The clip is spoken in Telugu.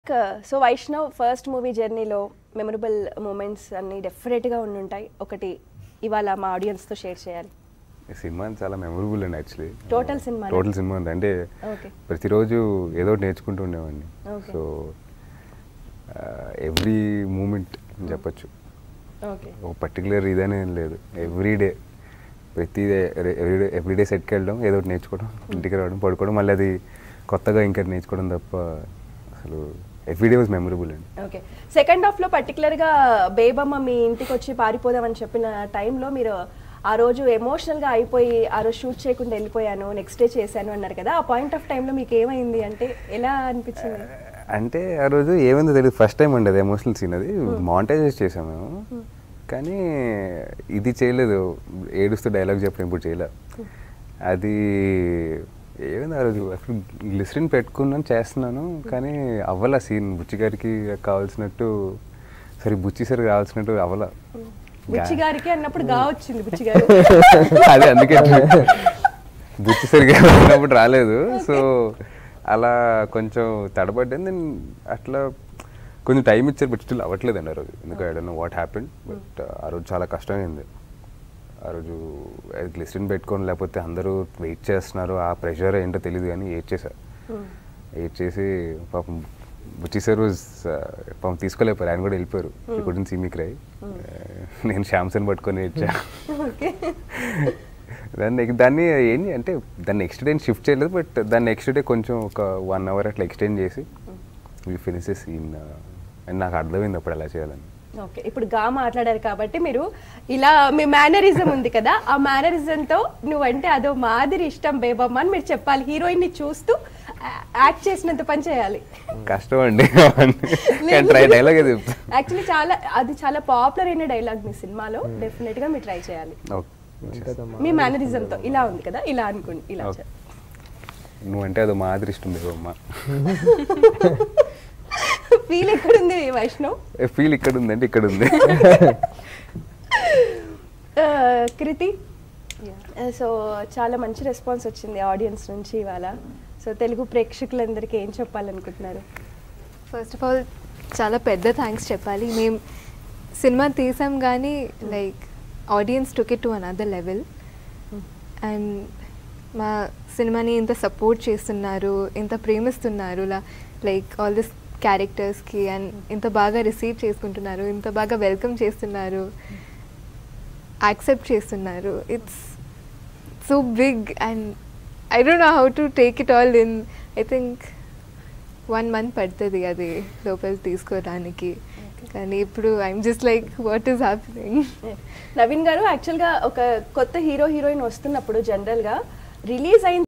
సో వైష్ణవ్ ఫస్ట్ మూవీ జర్నీలో మెమరబుల్ మూమెంట్స్ అన్ని డెఫినెట్గా ఉండుంటాయి ఒకటి ఇవాళ మా ఆడియన్స్తో షేర్ చేయాలి ఈ సినిమా చాలా మెమొరబుల్ అండి యాక్చువల్లీ Total cinema నా? టోటల్ సినిమా ఉంది అంటే ఓకే ప్రతిరోజు ఏదో ఒకటి నేర్చుకుంటూ ఉండేవాడిని Okay. సో ఎవ్రీ మూమెంట్ చెప్పొచ్చు ఓకే ఒక పర్టికులర్ ఇదనే ఏం లేదు ఎవ్రీ డే ప్రతి ఎవ్రీడే ఎవ్రీడే సెట్కి వెళ్ళడం ఏదో ఒకటి నేర్చుకోవడం ఇంటికి రావడం పడుకోవడం మళ్ళీ అది కొత్తగా ఇంకా నేర్చుకోవడం తప్ప అసలు ఎవ్రీడే వాజ్ మెమరబుల్ అండి ఓకే సెకండ్ హాఫ్లో పర్టికులర్గా బేబమ్మ మీ ఇంటికి వచ్చి పారిపోదామని చెప్పిన టైంలో మీరు ఆ రోజు ఎమోషనల్గా అయిపోయి ఆ రోజు షూట్ చేయకుండా వెళ్ళిపోయాను నెక్స్ట్ డే చేశాను అన్నారు కదా ఆ పాయింట్ ఆఫ్ టైంలో మీకు ఏమైంది అంటే ఎలా అనిపించింది అంటే ఆ రోజు ఏమైందో తెలియదు ఫస్ట్ టైం అండి అది ఎమోషనల్ సీన్ అది మాంటేజెస్ చేసాం మేము కానీ ఇది చేయలేదు ఏడుస్తూ డైలాగ్ చెప్పడం ఇప్పుడు చేయలే అది ఏమైంది ఆ రోజు అసలు గ్లిసరిన్ పెట్టుకున్నాను చేస్తున్నాను కానీ అవ్వాల సీన్ బుచ్చి గారికి కావాల్సినట్టు సరే బుచ్చి సరి కావాల్సినట్టు అవ్వాల బుచ్చి గారికి అన్నప్పుడు గా వచ్చింది బుచ్చి గారు అదే అందుకే బుచ్చి సరిగా వచ్చినప్పుడు రాలేదు సో అలా కొంచెం తడబడ్డాను నేను అట్లా కొంచెం టైం ఇచ్చారు బట్ స్టిల్ అవ్వట్లేదండి ఆ రోజు ఎందుకంటే I don't know what happen but ఆ రోజు చాలా కష్టమైంది ఆ రోజు గ్లిసరిన్ పెట్టుకొని లేకపోతే అందరూ వెయిట్ చేస్తున్నారు ఆ ప్రెషర్ ఏంటో తెలియదు కానీ ఏడ్ చేశారు ఏడ్ చేసి పాపం బుచ్చి సార్ వాజ్ పాపం తీసుకోలేపారు ఆయన కూడా వెళ్ళిపోయారు కుడిని సీ మీ క్రై నేను శ్యామ్సన్ పట్టుకొని ఏడ్చా ఓకే దాన్ని దాన్ని ఏంటి అంటే దాన్ని నెక్స్ట్ డే షిఫ్ట్ చేయలేదు బట్ దాన్ని నెక్స్ట్ డే కొంచెం ఒక వన్ అవర్ అట్లా ఎక్స్టెండ్ చేసి వీ ఫినిష్ సీన్ అండ్ నాకు అర్థమైంది అప్పుడు ఎలా చేయాలని ఓకే ఇప్పుడు గా మాట్లాడారు కాబట్టి మీరు ఇలా మీ మేనరిజం ఉంది కదా ఆ మేనరిజంతో నువ్వంటే అదో మాదిరి ఇష్టం బేబమ్మ అని మీరు చెప్పాలి హీరోయిన్ ని చూస్తూ యాక్ట్ చేసినంత పని చేయాలి కష్టం అండి కానీ ట్రై డైలాగ్ అది యాక్చువల్లీ చాలా అది చాలా పాపులర్ అయిన డైలాగ్ మీ సినిమాలో డెఫినెట్ గా మీరు ట్రై చేయాలి మీ మేనరిజంతో ఇలా ఉంది కదా ఇలా అనుకోండి ఇలా Okay. నువ్వంటే అది మా అదృష్టం అమ్మ ఫీల్ ఎక్కడుంది వైష్ణవ్ ఫీల్ ఇక్కడ ఉందంటే ఇక్కడ ఉంది ఆ, కృతి సో చాలా మంచి రెస్పాన్స్ వచ్చింది ఆడియన్స్ నుంచి ఇవాళ సో తెలుగు ప్రేక్షకులందరికీ ఏం చెప్పాలనుకుంటున్నారు ఫస్ట్ ఆఫ్ ఆల్ చాలా పెద్ద థ్యాంక్స్ చెప్పాలి మేము సినిమా తీసాం కానీ like audience took it to another level and మా సినిమాని ఇంత సపోర్ట్ చేస్తున్నారు ఇంత ప్రేమిస్తున్నారు లైక్ ఆల్ దిస్ క్యారెక్టర్స్కి అండ్ ఇంత బాగా రిసీవ్ చేసుకుంటున్నారు ఇంత బాగా వెల్కమ్ చేస్తున్నారు యాక్సెప్ట్ చేస్తున్నారు it's so big and I don't know how to take it all in I think one month పడుతుంది అది లోపల తీసుకోవడానికి కానీ ఇప్పుడు I'm just like what is happening Naveen garu యాక్చువల్గా ఒక కొత్త హీరో హీరోయిన్ వస్తున్నప్పుడు జనరల్గా రిలీజ్ అయిన